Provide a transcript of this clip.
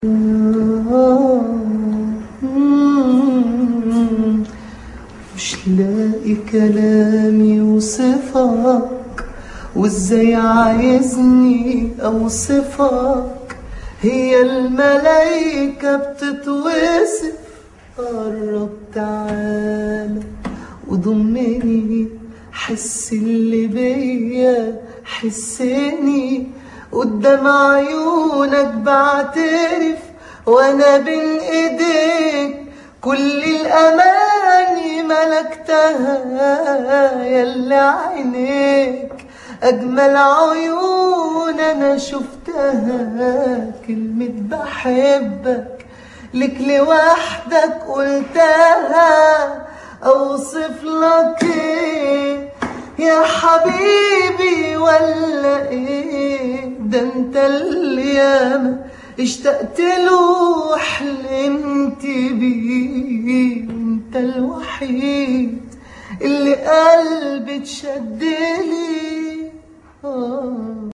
مش لاقي كلام يوصفك وازاي عايزني اوصفك هي الملايكة بتتوصف قرب تعالى وضمني حس اللي بيا حسني قدام عيونك بعترف وانا بين ايديك كل الاماني ملكتها يلا عينيك اجمل عيون انا شفتها كلمة بحبك لك لوحدك قلتها اوصف لك ايه يا حبيبي ولا ايه ده انت اللي ياما اشتقت له وحلمت بيه انت الوحيد اللي قلبي اتشد ليه آه